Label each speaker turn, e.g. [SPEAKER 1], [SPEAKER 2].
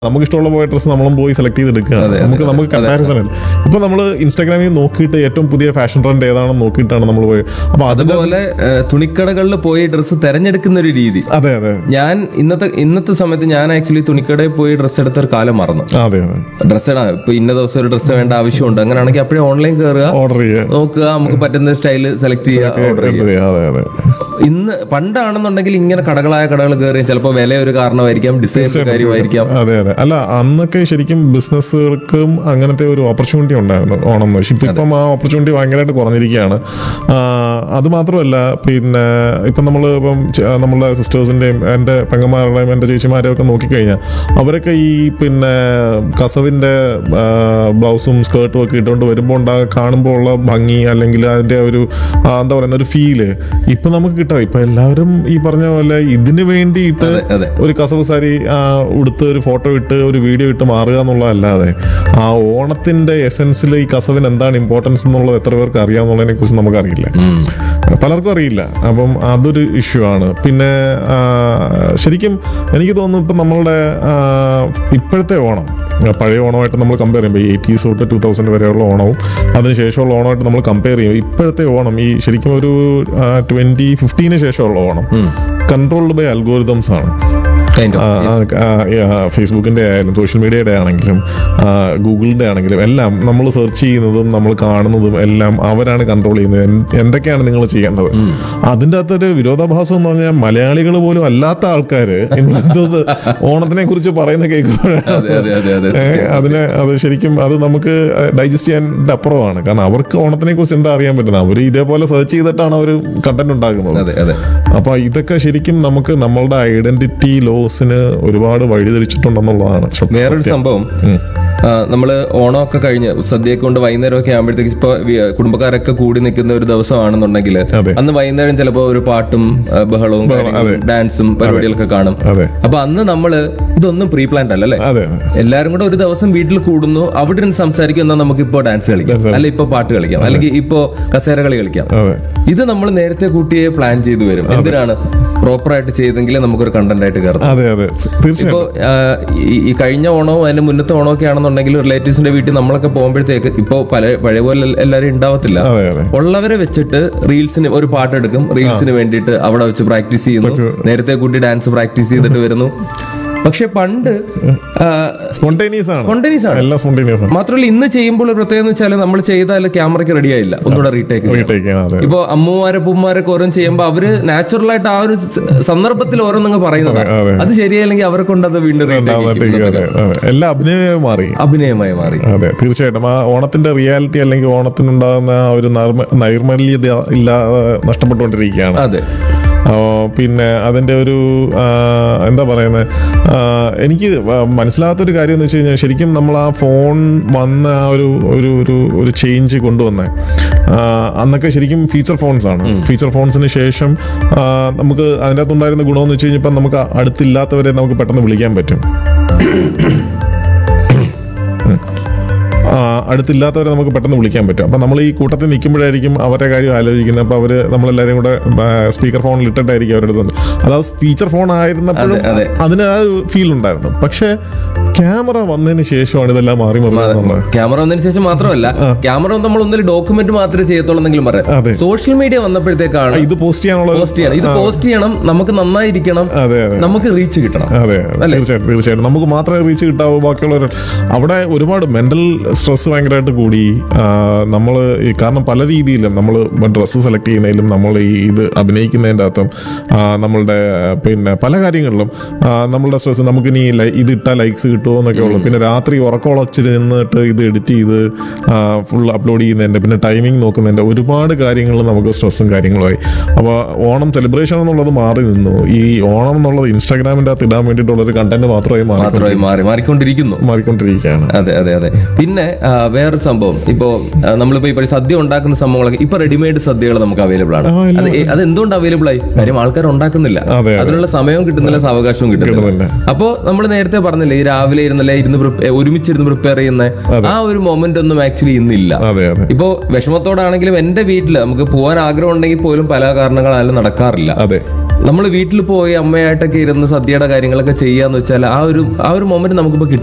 [SPEAKER 1] നമുക്ക് ഇഷ്ടമുള്ള പോയ ഡ്രസ്സ് നമ്മളും പോയി സെലക്ട് ചെയ്ത് എടുക്കുകയാണ് നമുക്ക് നമുക്ക് കമ്പാരിസൺ അല്ല ഇപ്പൊ നമ്മൾ ഇൻസ്റ്റാഗ്രാമിൽ നോക്കിയിട്ട് ഏറ്റവും പുതിയ ഫാഷൻ ട്രെൻഡ് ഏതാണെന്ന് നോക്കിയിട്ടാണ് നമ്മൾ പോയത് അപ്പൊ അത്
[SPEAKER 2] അതുപോലെ ഏഹ്, തുണിക്കടകളിൽ പോയി ഡ്രസ്സ് തെരഞ്ഞെടുക്കുന്ന ഒരു രീതി
[SPEAKER 1] അതെ അതെ
[SPEAKER 2] ഞാൻ ഇന്നത്തെ ഇന്നത്തെ സമയത്ത് ഞാൻ ആക്ച്വലി തുണിക്കടയിൽ പോയി ഡ്രസ്സ് എടുത്ത ഒരു കാലം മറന്നു
[SPEAKER 1] അതെ അതെ
[SPEAKER 2] ഡ്രസ്സ് ഇടാൻ ഇപ്പൊ ഇന്ന ദിവസം ഒരു ഡ്രസ്സ് വേണ്ട ആവശ്യമുണ്ട് അങ്ങനെയാണെങ്കിൽ അപ്പോഴേ ഓൺലൈൻ കയറുക
[SPEAKER 1] ഓർഡർ ചെയ്യുക
[SPEAKER 2] നോക്കുക നമുക്ക് പറ്റുന്ന സ്റ്റൈല് സെലക്ട് ചെയ്യുക ഓർഡർ ചെയ്യുക
[SPEAKER 1] അതെ അതെ
[SPEAKER 2] ഇന്ന് പണ്ടാണെന്നുണ്ടെങ്കിൽ ഇങ്ങനെ കടകളായ കടകൾ കയറി ചിലപ്പോൾ വില ഒരു കാരണമായിരിക്കാം ഡിസൈൻ ഒരു കാര്യമായിരിക്കാം
[SPEAKER 1] അതെ അതെ അല്ല അന്നൊക്കെ ശരിക്കും ബിസിനസ്സുകൾക്കും അങ്ങനത്തെ ഒരു ഓപ്പർച്യൂണിറ്റി ഉണ്ടായിരുന്നു ഓണം എന്ന് പക്ഷെ ഇപ്പം ആ ഓപ്പർച്യൂണിറ്റി ഭയങ്കരമായിട്ട് കുറഞ്ഞിരിക്കുകയാണ് ആ, അത് മാത്രമല്ല പിന്നെ ഇപ്പം നമ്മൾ ഇപ്പം ചെ- നമ്മളുടെ സിസ്റ്റേഴ്സിൻ്റെയും എൻ്റെ പെങ്ങന്മാരുടെയും എൻ്റെ ചേച്ചിമാരെയും ഒക്കെ നോക്കിക്കഴിഞ്ഞാൽ അവരൊക്കെ ഈ പിന്നെ കസവിൻ്റെ ബ്ലൗസും സ്കേർട്ടും ഒക്കെ ഇട്ടുകൊണ്ട് വരുമ്പോൾ ഉണ്ടാ കാണുമ്പോൾ ഉള്ള ഭംഗി അല്ലെങ്കിൽ അതിൻ്റെ ഒരു ആ, എന്താ പറയുന്ന ഒരു ഫീല് ഇപ്പം നമുക്ക് കിട്ടാം ഇപ്പം എല്ലാവരും ഈ പറഞ്ഞ പോലെ ഇതിന് വേണ്ടിയിട്ട്
[SPEAKER 2] അതെ, അതെ.
[SPEAKER 1] ഒരു കസവ് സാരി ആ, ഉടുത്ത് ഒരു ഫോട്ടോ ഇട്ട് ഒരു വീഡിയോ ഇട്ട് മാറുക എന്നുള്ളതല്ലാതെ ആ ഓണത്തിന്റെ എസെൻസിൽ ഈ കസവിന് എന്താണ് ഇമ്പോർട്ടൻസ് എന്നുള്ളത് എത്ര പേർക്ക് അറിയാമെന്നുള്ളതിനെ കുറിച്ച് നമുക്കറിയില്ല പലർക്കും അറിയില്ല അപ്പം അതൊരു ഇഷ്യൂ ആണ് പിന്നെ ആ, ശരിക്കും എനിക്ക് തോന്നുന്നു ഇപ്പം നമ്മളുടെ ആ, ഇപ്പോഴത്തെ ഓണം പഴയ ഓണമായിട്ട് നമ്മൾ കമ്പയർ ചെയ്യുമ്പോൾ ഈ എയ്റ്റീസ് തൊട്ട് ടൂ തൗസൻഡ് വരെയുള്ള ഓണവും അതിനുശേഷമുള്ള ഓണമായിട്ട് നമ്മൾ കമ്പയർ ചെയ്യും ഇപ്പോഴത്തെ ഓണം ഈ ശരിക്കും ഒരു ട്വന്റി ഫിഫ്റ്റീന് ശേഷമുള്ള ഓണം കൺട്രോൾഡ് ബൈ അൽഗോരിതംസ് ആണ്
[SPEAKER 2] Kind of.
[SPEAKER 1] ആ, ആ, ആ, ഫേസ്ബുക്കിന്റെ ആയാലും സോഷ്യൽ മീഡിയയുടെ ആണെങ്കിലും ആ, ഗൂഗിളിന്റെ ആണെങ്കിലും എല്ലാം നമ്മൾ സെർച്ച് ചെയ്യുന്നതും നമ്മൾ കാണുന്നതും എല്ലാം അവരാണ് കൺട്രോൾ ചെയ്യുന്നത് എന്ത്- എന്തൊക്കെയാണ് നിങ്ങൾ ചെയ്യേണ്ടത് അതിൻ്റെ അകത്തൊരു വിരോധാഭാസം എന്ന് പറഞ്ഞാൽ മലയാളികൾ പോലും അല്ലാത്ത ആൾക്കാർ ഇൻഫ്ലുവൻസേഴ്സ് ഓണത്തിനെ കുറിച്ച് പറയുന്ന കേൾക്കുമ്പോഴാണ്
[SPEAKER 2] അതെ അതെ അതെ അതെ
[SPEAKER 1] ഏ, അതിനെ അത് ശരിക്കും അത് നമുക്ക് ഡൈജസ്റ്റ് ചെയ്യാൻ അപ്പുറമാണ് കാരണം അവർക്ക് ഓണത്തിനെ കുറിച്ച് എന്താ അറിയാൻ പറ്റുന്നത് അവർ ഇതേപോലെ സെർച്ച് ചെയ്തിട്ടാണ് അവർ കണ്ടന്റ് ഉണ്ടാക്കുന്നത്
[SPEAKER 2] അതെ അതെ
[SPEAKER 1] അപ്പൊ ഇതൊക്കെ ശരിക്കും നമുക്ക് നമ്മളുടെ ഐഡന്റിറ്റി ലോസിന് ഒരുപാട് വഴിതിരിച്ചിട്ടുണ്ടെന്നുള്ളതാണ് സത്യം.
[SPEAKER 2] വേറൊരു സംഭവം ആ, നമ്മള് ഓണമൊക്കെ കഴിഞ്ഞ് സദ്യയൊക്കെ കൊണ്ട് വൈകുന്നേരമൊക്കെ ആകുമ്പോഴത്തേക്ക് ഇപ്പൊ വി- കുടുംബക്കാരൊക്കെ കൂടി നിൽക്കുന്ന ഒരു ദിവസമാണെന്നുണ്ടെങ്കിൽ
[SPEAKER 1] അതെ.
[SPEAKER 2] അന്ന് വൈകുന്നേരം ചിലപ്പോ ഒരു പാട്ടും ആ, ബഹളവും കാര്യങ്ങളും, ഡാൻസും പരിപാടികളൊക്കെ കാണും
[SPEAKER 1] അതെ.
[SPEAKER 2] അപ്പൊ അന്ന് നമ്മള് ഇതൊന്നും പ്രീ പ്ലാൻഡ് അല്ല അല്ലേ
[SPEAKER 1] അതെ
[SPEAKER 2] എല്ലാരും കൂടെ ഒരു ദിവസം വീട്ടിൽ കൂടുന്നു അവിടെ നിന്ന് സംസാരിക്കും എന്നാൽ നമുക്ക് ഇപ്പോ ഡാൻസ് കളിക്കാം അല്ലെ ഇപ്പൊ പാട്ട് കളിക്കാം അല്ലെങ്കിൽ ഇപ്പോ കസേര കളി കളിക്കാം
[SPEAKER 1] അതെ
[SPEAKER 2] ഇത് നമ്മൾ നേരത്തെ കൂട്ടിയെ പ്ലാൻ ചെയ്തു വരും എന്തിനാണ് പ്രോപ്പർ ആയിട്ട് ചെയ്തെങ്കിലേ നമുക്കൊരു കണ്ടന്റ് ആയിട്ട് കയറും
[SPEAKER 1] അതെ അതെ തീർച്ചയായും
[SPEAKER 2] ഇപ്പോ ആ, ഈ- ഈ കഴിഞ്ഞ ഓണവും അതിന്റെ മുന്നത്തെ ഓണവും ഒക്കെ ആണെന്നുണ്ടെങ്കിൽ റിലേറ്റീവ്സിന്റെ വീട്ടിൽ നമ്മളൊക്കെ പോകുമ്പോഴത്തേക്ക് ഇപ്പോ പല പഴയ പോലെ എല്ലാവരും ഉണ്ടാവത്തില്ല
[SPEAKER 1] അതെ അതെ
[SPEAKER 2] ഉള്ളവരെ വെച്ചിട്ട് റീൽസിന് ഒരു പാട്ടെടുക്കും റീൽസിന് വേണ്ടിയിട്ട് അവിടെ വെച്ച് പ്രാക്ടീസ് ചെയ്യുന്നു നേരത്തെ കൂട്ടി ഡാൻസ് പ്രാക്ടീസ് ചെയ്തിട്ട് വരുന്നു പക്ഷെ പണ്ട്
[SPEAKER 1] സ്പോണ്ടേനിയസ് ആണ്
[SPEAKER 2] Spontaneous ആണ്.
[SPEAKER 1] എല്ലാം സ്പോണ്ടേനിയസ് ആണ്
[SPEAKER 2] മാത്രമല്ല ഇന്ന് ചെയ്യുമ്പോൾ ഒരു പ്രത്യേകത എന്ന് വെച്ചാൽ നമ്മൾ ചെയ്താൽ ക്യാമറയ്ക്ക് റെഡി ആയില്ല ഒന്നുകൂടെ റീടേക്ക്
[SPEAKER 1] Retake ചെയ്യണം, അതെ
[SPEAKER 2] ഇപ്പൊ അമ്മമാരെ പൂമാരൊക്കെ ഓരോന്ന് ചെയ്യുമ്പോൾ അവര് നാച്ചുറൽ ആയിട്ട് ആ ഒരു സ- സന്ദർഭത്തിൽ ഓരോന്നങ്ങ് പറയുന്നതാണ്
[SPEAKER 1] അതെ.
[SPEAKER 2] അത് ശരിയായില്ലെങ്കിൽ അവരെ കൊണ്ട് അത് വീണ്ടും retake
[SPEAKER 1] ഉണ്ടാവുന്നതായിട്ട്
[SPEAKER 2] ചെയ്യിക്കുന്നത്
[SPEAKER 1] അതെ, അതെ. എല്ലാം അഭിനയമായി മാറി
[SPEAKER 2] അഭിനയമായി മാറി
[SPEAKER 1] അതെ തീർച്ചയായിട്ടും ആ ഓണത്തിന്റെ റിയാലിറ്റി അല്ലെങ്കിൽ ഓണത്തിനുണ്ടാകുന്ന ആ ഒരു നർമ്മ നൈർമല്യത ഇല്ലാതെ നഷ്ടപ്പെട്ടുകൊണ്ടിരിക്കുകയാണ്
[SPEAKER 2] അതെ
[SPEAKER 1] ആ, പിന്നെ അതിൻ്റെ ഒരു ആ, എന്താ പറയുന്നത് എനിക്ക് മനസ്സിലാകാത്തൊരു കാര്യം എന്ന് വെച്ച് കഴിഞ്ഞാൽ ശരിക്കും നമ്മൾ ആ ഫോൺ വന്ന ആ ഒരു ഒരു ഒരു ഒരു ചേഞ്ച് കൊണ്ടുവന്നേ ആ, അന്നൊക്കെ ശരിക്കും ഫീച്ചർ ഫോൺസ് ആണ് ഫീച്ചർ ഫോൺസിന് ശേഷം ആ, നമുക്ക് അതിൻ്റെ അകത്തുണ്ടായിരുന്ന ഗുണമെന്ന് വെച്ച് കഴിഞ്ഞപ്പോൾ നമുക്ക് അടുത്തില്ലാത്തവരെ നമുക്ക് പെട്ടെന്ന് വിളിക്കാൻ പറ്റും ആ, അടുത്തില്ലാത്തവരെ നമുക്ക് പെട്ടെന്ന് വിളിക്കാൻ പറ്റും അപ്പം നമ്മൾ ഈ കൂട്ടത്തിൽ നിൽക്കുമ്പോഴായിരിക്കും അവരുടെ കാര്യം ആലോചിക്കുന്നത് അപ്പോൾ അവർ നമ്മളെല്ലാവരും കൂടെ സ്പീക്കർ ഫോണിൽ ഇട്ടിട്ടായിരിക്കും അവരുടെ അടുത്ത് അതായത് ഫീച്ചർ ഫോൺ ആയിരുന്നപ്പോഴും
[SPEAKER 2] അതെ, അതെ.
[SPEAKER 1] അതിന് ആ ഒരു ഫീൽ ഉണ്ടായിരുന്നു പക്ഷേ ക്യാമറ വന്നതിന് ശേഷമാണ് ഇതെല്ലാം മാറി മറിഞ്ഞത്
[SPEAKER 2] ക്യാമറ വന്നതിന് ശേഷം മാത്രമല്ല ക്യാമറ നമ്മൾ ഒന്നിൽ ഡോക്യുമെന്റ് മാത്രമേ ചെയ്യത്തുള്ളൂ എന്നെങ്കിലും
[SPEAKER 1] അതെ.
[SPEAKER 2] പറയാം സോഷ്യൽ മീഡിയ വന്നപ്പോഴത്തേക്കാണ്
[SPEAKER 1] ഇത് പോസ്റ്റ് ചെയ്യാനുള്ള ഒരു-
[SPEAKER 2] പോസ്റ്റ് ചെയ്യണം ഇത് പോസ്റ്റ് ചെയ്യണം നമുക്ക് നന്നായിരിക്കണം
[SPEAKER 1] അതെ അതെ
[SPEAKER 2] നമുക്ക് റീച്ച് കിട്ടണം
[SPEAKER 1] അതെ അതെ. തീർച്ചയായിട്ടും തീർച്ചയായിട്ടും നമുക്ക് മാത്രമേ റീച്ച് കിട്ടാവൂ ബാക്കിയുള്ളവർ അവിടെ ഒരുപാട് മെന്റൽ സ്ട്രെസ് ഭയങ്കരമായിട്ട് കൂടി നമ്മൾ കാരണം പല രീതിയിലും നമ്മൾ ഡ്രസ്സ് സെലക്ട് ചെയ്യുന്നതിലും നമ്മൾ ഈ ഇത് അഭിനയിക്കുന്നതിൻ്റെ അകത്തും ആ, നമ്മളുടെ പിന്നെ പല കാര്യങ്ങളിലും ആ, നമ്മളുടെ സ്ട്രെസ് നമുക്ക് ഇനി ലൈ- ഇത് ഇട്ടാൽ ലൈക്സ് കിട്ടുമോ എന്നൊക്കെ ഉള്ളു പിന്നെ രാത്രി ഉറക്കമുളച്ച് നിന്നിട്ട് ഇത് എഡിറ്റ് ചെയ്ത് ഫുൾ അപ്ലോഡ് ചെയ്യുന്നതിൻ്റെ പിന്നെ ടൈമിംഗ് നോക്കുന്നതിൻ്റെ ഒരുപാട് കാര്യങ്ങൾ നമുക്ക് സ്ട്രെസ്സും കാര്യങ്ങളുമായി അപ്പോൾ ഓണം സെലിബ്രേഷൻ എന്നുള്ളത് മാറി നിന്നു ഈ ഓണം എന്നുള്ളത് ഇൻസ്റ്റാഗ്രാമിൻ്റെ അകത്ത് ഇടാൻ വേണ്ടിയിട്ടുള്ള ഒരു കണ്ടന്റ് മാത്രമായി മാറി
[SPEAKER 2] മാത്രമായി മാറി മാറിക്കൊണ്ടിരിക്കുന്നു
[SPEAKER 1] മാറിക്കൊണ്ടിരിക്കുകയാണ്
[SPEAKER 2] അതെ അതെ അതെ പിന്നെ ആ, വേറൊരു സംഭവം ഇപ്പോ ആ, നമ്മളിപ്പോ ഈ പറയും സദ്യ ഉണ്ടാക്കുന്ന സംഭവങ്ങളൊക്കെ ഇപ്പൊ റെഡിമെയ്ഡ് സദ്യകൾ നമുക്ക് അവൈലബിൾ ആണ്
[SPEAKER 1] ആ,
[SPEAKER 2] അത് എ- അത് എന്തുകൊണ്ട് അവൈലബിൾ ആയി കാര്യം ആൾക്കാർ ഉണ്ടാക്കുന്നില്ല
[SPEAKER 1] അതെ.
[SPEAKER 2] അതിനുള്ള സമയവും കിട്ടുന്നില്ല സാവകാശവും കിട്ടുന്നില്ല
[SPEAKER 1] കിട്ടുന്നില്ല.
[SPEAKER 2] അപ്പോ നമ്മൾ നേരത്തെ പറഞ്ഞില്ലേ ഈ രാവിലെ ഇരുന്നല്ലേ ഇരുന്ന് prep- ഒരുമിച്ചിരുന്ന് പ്രിപ്പയർ ചെയ്യുന്ന ആ ഒരു മൊമെന്റ് ഒന്നും ആക്ച്വലി ഇന്നില്ല
[SPEAKER 1] അതെ അതെ
[SPEAKER 2] ഇപ്പോ വിഷമത്തോടാണെങ്കിലും എന്റെ വീട്ടില് നമുക്ക് പോകാൻ ആഗ്രഹം ഉണ്ടെങ്കിൽ പോലും പല കാരണങ്ങളാലും നടക്കാറില്ല
[SPEAKER 1] അതെ
[SPEAKER 2] നമ്മൾ വീട്ടിൽ പോയി അമ്മയായിട്ടൊക്കെ ഇരുന്ന് സദ്യയുടെ കാര്യങ്ങളൊക്കെ ചെയ്യാന്ന് വെച്ചാൽ ആ ഒരു ആ ഒരു മൊമെന്റ് നമുക്കിപ്പോ കിട്ടും